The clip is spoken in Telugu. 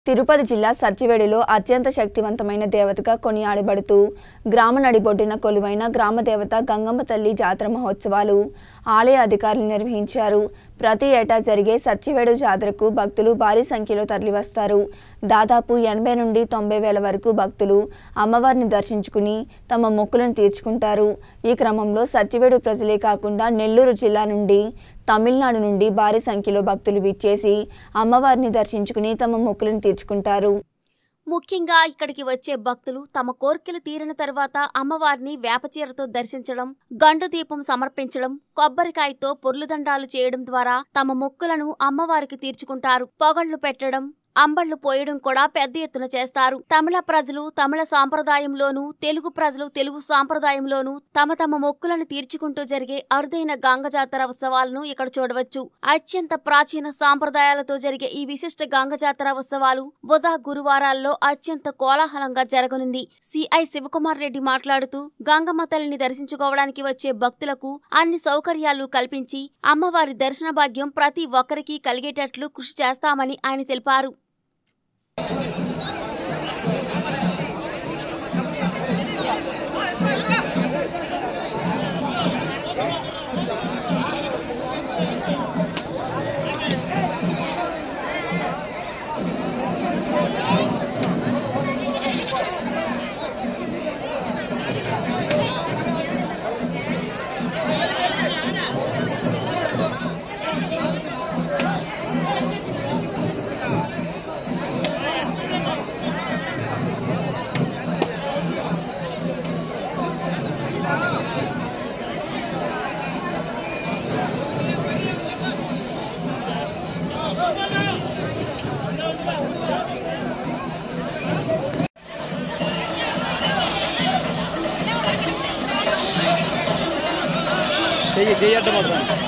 తిరుపతి జిల్లా సత్యవేడులో అత్యంత శక్తివంతమైన దేవతగా కొనియాడబడుతూ గ్రామ నడిబొడ్డున కొలువైన గ్రామ దేవత గంగమ్మ తల్లి జాతర మహోత్సవాలు ఆలయ అధికారులు నిర్వహించారు ప్రతి ఏటా జరిగే సత్యవేడు జాతరకు భక్తులు భారీ సంఖ్యలో తరలివస్తారు దాదాపు ఎనభై నుండి తొంభై వేల వరకు భక్తులు అమ్మవారిని దర్శించుకుని తమ మొక్కులను తీర్చుకుంటారు ఈ క్రమంలో సత్యవేడు ప్రజలే కాకుండా నెల్లూరు జిల్లా నుండి తమిళనాడు నుండి భారీ సంఖ్యలో భక్తులు విచ్చేసి అమ్మవారిని దర్శించుకుని తమ మొక్కులను తీర్చుకుంటారు ముఖ్యంగా ఇక్కడికి వచ్చే భక్తులు తమ కోర్కెలు తీరిన తర్వాత అమ్మవారిని వేపచీరతో దర్శించడం గండు దీపం సమర్పించడం కొబ్బరికాయతో పొర్లుదండాలు చేయడం ద్వారా తమ మొక్కులను అమ్మవారికి తీర్చుకుంటారు పొగళ్లు పెట్టడం అంబళ్లు పోయడం కూడా పెద్ద ఎత్తున చేస్తారు తమిళ ప్రజలు తమిళ సాంప్రదాయంలోనూ తెలుగు ప్రజలు తెలుగు సాంప్రదాయంలోనూ తమ తమ మొక్కులను తీర్చుకుంటూ జరిగే అరుదైన గంగ జాతర ఉత్సవాలను ఇక్కడ చూడవచ్చు అత్యంత ప్రాచీన సాంప్రదాయాలతో జరిగే ఈ విశిష్ట గంగ జాతర ఉత్సవాలు బుధ గురువారాల్లో అత్యంత కోలాహలంగా జరగనుంది సిఐ శివకుమార్ రెడ్డి మాట్లాడుతూ గంగమ్మ తల్లిని దర్శించుకోవడానికి వచ్చే భక్తులకు అన్ని సౌకర్యాలు కల్పించి అమ్మవారి దర్శన భాగ్యం ప్రతి ఒక్కరికి కలిగేటట్లు కృషి చేస్తామని ఆయన తెలిపారు చెయ్యి చెయ్యి అడ్డం వస్తాను